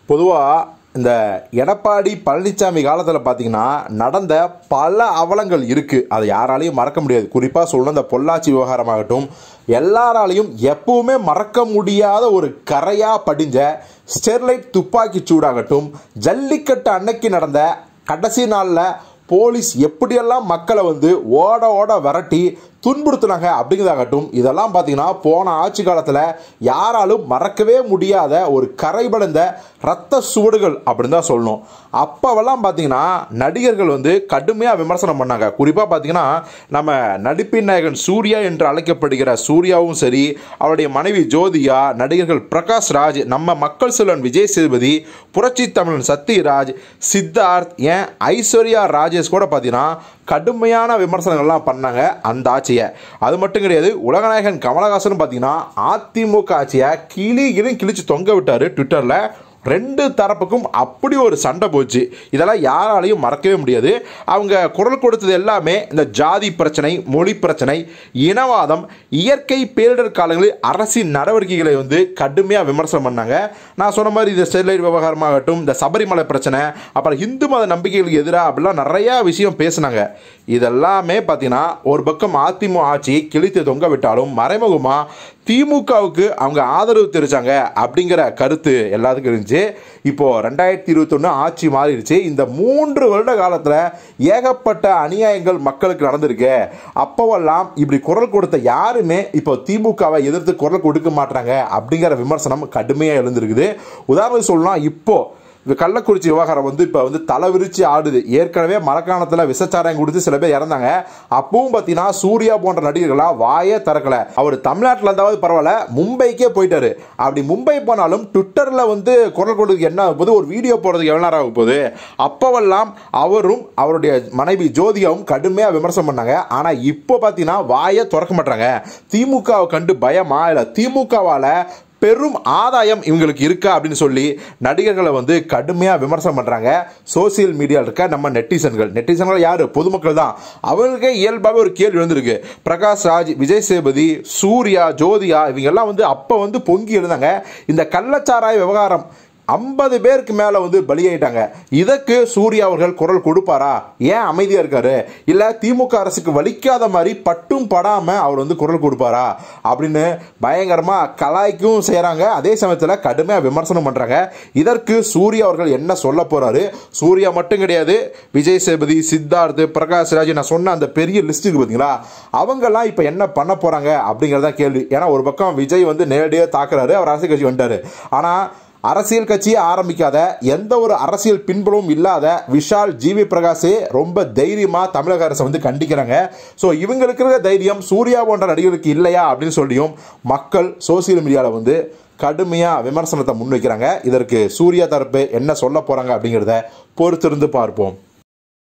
பொதுவாக இந்த எடப்பாடி பழனிசாமி காலத்தில் பார்த்தீங்கன்னா நடந்த பல அவலங்கள் இருக்குது அதை யாராலையும் மறக்க முடியாது குறிப்பாக சொல்லணும் இந்த பொள்ளாச்சி விவகாரமாகட்டும் எல்லாராலையும் எப்பவுமே மறக்க முடியாத ஒரு கரையாக படிஞ்ச ஸ்டெர்லைட் துப்பாக்கி சூடாகட்டும் ஜல்லிக்கட்டு அன்னைக்கு நடந்த கடைசி நாளில் போலீஸ் எப்படியெல்லாம் மக்களை வந்து ஓட ஓட விரட்டி துன்புறுத்துனாங்க அப்படிங்கிறதாகட்டும் இதெல்லாம் பார்த்தீங்கன்னா போன ஆட்சி காலத்தில் யாராலும் மறக்கவே முடியாத ஒரு கரைபடைந்த ரத்த சுவடுகள் அப்படின்னு தான் சொல்லணும் அப்போவெல்லாம் பார்த்தீங்கன்னா நடிகர்கள் வந்து கடுமையாக விமர்சனம் பண்ணாங்க குறிப்பாக பார்த்தீங்கன்னா நம்ம நடிப்பின் நாயகன் சூர்யா என்று அழைக்கப்படுகிற சூர்யாவும் சரி அவருடைய மனைவி ஜோதியா நடிகர்கள் பிரகாஷ் ராஜ் நம்ம மக்கள் செல்வன் விஜய் சேதுபதி புரட்சி தமிழன் சத்யராஜ் சித்தார்த் ஏன் ஐஸ்வர்யா ராஜேஷ் கூட பார்த்தீங்கன்னா கடுமையான விமர்சனங்கள்லாம் பண்ணாங்க அந்த ஆட்சியை அது மட்டும் கிடையாது உலகநாயகன் கமலஹாசன் பார்த்தீங்கன்னா அதிமுக ஆட்சியை கிளி கிளி கிழிச்சு தொங்க விட்டார் ட்விட்டரில் ரெண்டு தரப்புக்கும் அப்படி ஒரு சண்டை போச்சு இதெல்லாம் யாராலையும் மறக்கவே முடியாது அவங்க குரல் கொடுத்தது எல்லாமே இந்த ஜாதி பிரச்சனை மொழி பிரச்சனை இனவாதம் இயற்கை பேரிடர் காலங்களில் அரசின் நடவடிக்கைகளை வந்து கடுமையாக விமர்சனம் பண்ணாங்க நான் சொன்ன மாதிரி இந்த ஸ்டெர்லைட் விவகாரமாகட்டும் இந்த சபரிமலை பிரச்சனை அப்புறம் இந்து மத நம்பிக்கைகளுக்கு எதிராக அப்படிலாம் நிறையா விஷயம் பேசினாங்க இதெல்லாமே பார்த்தீங்கன்னா ஒரு பக்கம் அதிமுக ஆட்சியை கிழித்து தொங்க விட்டாலும் மறைமுகமாக திமுகவுக்கு அவங்க ஆதரவு தெரிவிச்சாங்க அப்படிங்கிற கருத்து எல்லாத்துக்கும் இருந்துச்சு இப்போ ரெண்டாயிரத்தி இருபத்தொன்று ஆட்சி மாறிடுச்சு இந்த மூன்று வருட காலத்தில் ஏகப்பட்ட அநியாயங்கள் மக்களுக்கு நடந்திருக்கு அப்போவெல்லாம் இப்படி குரல் கொடுத்த யாருமே இப்போ திமுகவை எதிர்த்து குரல் கொடுக்க மாட்டாங்க அப்படிங்கிற விமர்சனம் கடுமையாக எழுந்திருக்குது உதாரணத்துக்கு சொல்லலாம் இப்போ இந்த கள்ளக்குறிச்சி விவகாரம் வந்து இப்போ வந்து தலை விரிச்சு ஆடுது ஏற்கனவே மரக்காணத்தில் விசச்சாராயம் கொடுத்து சில பேர் இறந்தாங்க அப்பவும் பார்த்தீங்கன்னா சூர்யா போன்ற நடிகர்களா வாயே திறக்கல அவர் தமிழ்நாட்டில் இருந்தாவது பரவாயில்ல மும்பைக்கே போயிட்டாரு அப்படி மும்பை போனாலும் ட்விட்டரில் வந்து குரல் கொடுக்க என்ன ஆகும் போது ஒரு வீடியோ போடுறதுக்கு எவ்வளோ நேரம் ஆகும் போகுது அப்போவெல்லாம் அவரும் அவருடைய மனைவி ஜோதிகாவும் கடுமையாக விமர்சனம் பண்ணாங்க ஆனால் இப்போ பார்த்தீங்கன்னா வாயை திறக்க மாட்டாங்க திமுகவை கண்டு பயமா இல்லை திமுகவால் பெரும் ஆதாயம் இவங்களுக்கு இருக்கா அப்படின்னு சொல்லி நடிகர்களை வந்து கடுமையாக விமர்சனம் பண்ணுறாங்க சோசியல் மீடியாவில் இருக்க நம்ம நெட்டிசன்கள் நெட்டிசன்கள் யார் பொதுமக்கள் தான் அவங்களுக்கே இயல்பாகவே ஒரு கேள்வி வந்திருக்கு பிரகாஷ் ராஜ் விஜய் சேதுபதி சூர்யா ஜோதியா இவங்கெல்லாம் வந்து அப்போ வந்து பொங்கி எழுந்தாங்க இந்த கள்ளச்சாராய விவகாரம் ஐம்பது பேருக்கு மேலே வந்து பலியாயிட்டாங்க இதற்கு சூர்யா அவர்கள் குரல் கொடுப்பாரா ஏன் அமைதியாக இருக்காரு இல்லை திமுக அரசுக்கு வலிக்காத மாதிரி பட்டும் படாமல் அவர் வந்து குரல் கொடுப்பாரா அப்படின்னு பயங்கரமாக கலாய்க்கும் செய்கிறாங்க அதே சமயத்தில் கடுமையாக விமர்சனம் பண்ணுறாங்க இதற்கு சூர்யா அவர்கள் என்ன சொல்ல போகிறாரு சூர்யா மட்டும் கிடையாது விஜய் சேதுபதி சித்தார்த் பிரகாஷ் ராஜ் நான் சொன்ன அந்த பெரிய லிஸ்ட்டுக்கு பார்த்தீங்களா அவங்கெல்லாம் இப்போ என்ன பண்ண போகிறாங்க அப்படிங்கிறதா கேள்வி ஏன்னா ஒரு பக்கம் விஜய் வந்து நேரடியாக தாக்குறாரு அவர் அரசியல் கட்சி வந்துட்டாரு ஆனால் அரசியல் கட்சியை ஆரம்பிக்காத எந்த ஒரு அரசியல் பின்புலமும் இல்லாத விஷால் ஜிவி பிரகாஷே ரொம்ப தைரியமா தமிழக அரசை வந்து கண்டிக்கிறாங்க ஸோ இவங்களுக்கு இருக்கிற தைரியம் சூர்யா போன்ற நடிகர்களுக்கு இல்லையா அப்படின்னு சொல்லியும் மக்கள் சோசியல் மீடியாவில் வந்து கடுமையாக விமர்சனத்தை முன்வைக்கிறாங்க இதற்கு சூர்யா தரப்பு என்ன சொல்ல போகிறாங்க அப்படிங்கிறத பொறுத்திருந்து பார்ப்போம்